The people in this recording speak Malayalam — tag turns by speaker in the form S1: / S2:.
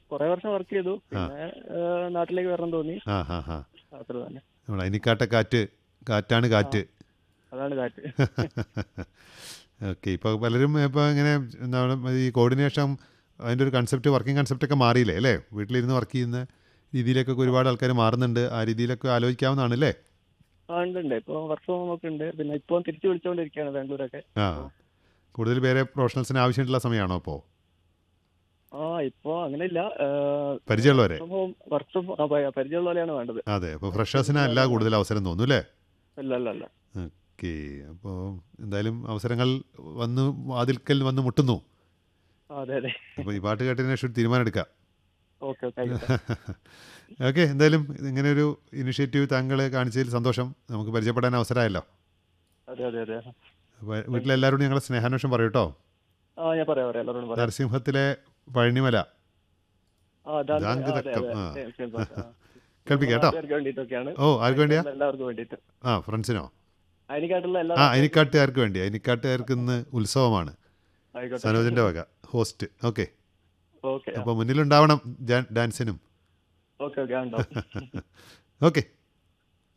S1: കുറെ വർഷം വർക്ക് ചെയ്തു പിന്നെ ഏഹ്, നാട്ടിലേക്ക് വരണം തോന്നി
S2: ആ ഹാ ഹാ
S1: അത്ര തന്നെ
S2: നമ്മൾ അനിക്കാട്ട കാറ്റ് കാറ്റാണ് കാറ്റ്
S1: അതാണ് കാറ്റ്
S2: ഓക്കെ ഇപ്പോൾ പലരും ഇപ്പോൾ ഇങ്ങനെ എന്താണ് ഈ കോർഡിനേഷൻ അതിൻ്റെ ഒരു കൺസെപ്റ്റ് വർക്കിംഗ് കൺസെപ്റ്റൊക്കെ മാറിയില്ലേ അല്ലേ വീട്ടിലിരുന്ന് വർക്ക് ചെയ്യുന്ന രീതിയിലേക്കൊക്കെ ഒരുപാട് ആൾക്കാർ മാറുന്നുണ്ട് ആ രീതിയിലൊക്കെ ആലോചിക്കാവുന്നതാണ് അല്ലേ
S1: ആ ഉണ്ട് ഉണ്ട് ഇപ്പൊ വർക്ക് ഫ്രം ഹോം ഒക്കെ ഉണ്ട് പിന്നെ ഇപ്പൊ തിരിച്ചു വിളിച്ചുകൊണ്ടിരിക്കുകയാണ് ബാംഗ്ലൂരൊക്കെ
S2: ആ കൂടുതൽ പേരെ പ്രൊഫഷണൽസിന് ആവശ്യമായിട്ടുള്ള സമയമാണോ അപ്പോൾ
S1: ആ ഇപ്പൊ അങ്ങനെയില്ല
S2: പരിചയമുള്ളവരെ
S1: വർക്ക് ഫ്രം പരിചയമുള്ള പോലെയാണ് വേണ്ടത്
S2: അതെ അപ്പോൾ ഫ്രഷേഴ്സിന് അല്ല കൂടുതൽ അവസരം തോന്നുന്നു അല്ലേ
S1: അല്ല അല്ല അല്ല
S2: ഓക്കെ അപ്പോൾ എന്തായാലും അവസരങ്ങൾ വന്ന് വാതിൽക്കൽ വന്ന് മുട്ടുന്നു
S1: ആ, അതെ അതെ
S2: അപ്പോൾ ഈ പാട്ട് കേട്ടതിന് ശേഷം ഒരു തീരുമാനം എടുക്കാം
S1: ഓക്കെ ഓക്കെ ആയിക്കോട്ടെ
S2: ഓക്കെ എന്തായാലും ഇങ്ങനെ ഒരു ഇനിഷ്യേറ്റീവ് താങ്കൾ കാണിച്ചതിൽ സന്തോഷം നമുക്ക് പരിചയപ്പെടാൻ അവസരമായല്ലോ
S1: അതെ അതെ അതെ
S2: അപ്പോൾ വീട്ടിലെല്ലാവരോടും ഞങ്ങളെ സ്നേഹാന്വേഷണം പറയൂ കേട്ടോ
S1: ആ ഞാൻ പറയാം പറയാം എല്ലാവരോടും പറയാം
S2: നരസിംഹത്തിലെ പഴനിമല
S1: ആ അതാണ്
S2: ജാങ്ക്
S1: ആ, അതെ,
S2: തക്കം,
S1: അതെ.
S2: ആ.
S1: ശരി, ശരി, ആ.
S2: കേൾപ്പിക്കാം കേട്ടോ
S1: ആൾക്കാർക്ക് വേണ്ടിയിട്ടൊക്കെയാണ്
S2: ഓ ആർക്ക് വേണ്ടിയാ
S1: എല്ലാവർക്കും വേണ്ടിയിട്ട്
S2: ആ ഫ്രണ്ട്സിനോ
S1: അതിനെക്കാട്ടുള്ള എല്ലാ
S2: ആ അനിക്കാട്ടുകാർക്ക് വേണ്ടി അനിക്കാട്ടുകാർക്ക് ഇന്ന് ഉത്സവമാണ്
S1: ആയിക്കോട്ടെ
S2: സനോജിൻ്റെ വക ഹോസ്റ്റ് ഓക്കെ
S1: ഓക്കെ
S2: അപ്പോൾ മുന്നിലുണ്ടാവണം ജാ- ഡാൻസിനും
S1: ഓക്കെ ഓക്കെ ഉണ്ടാവും
S2: ഓക്കെ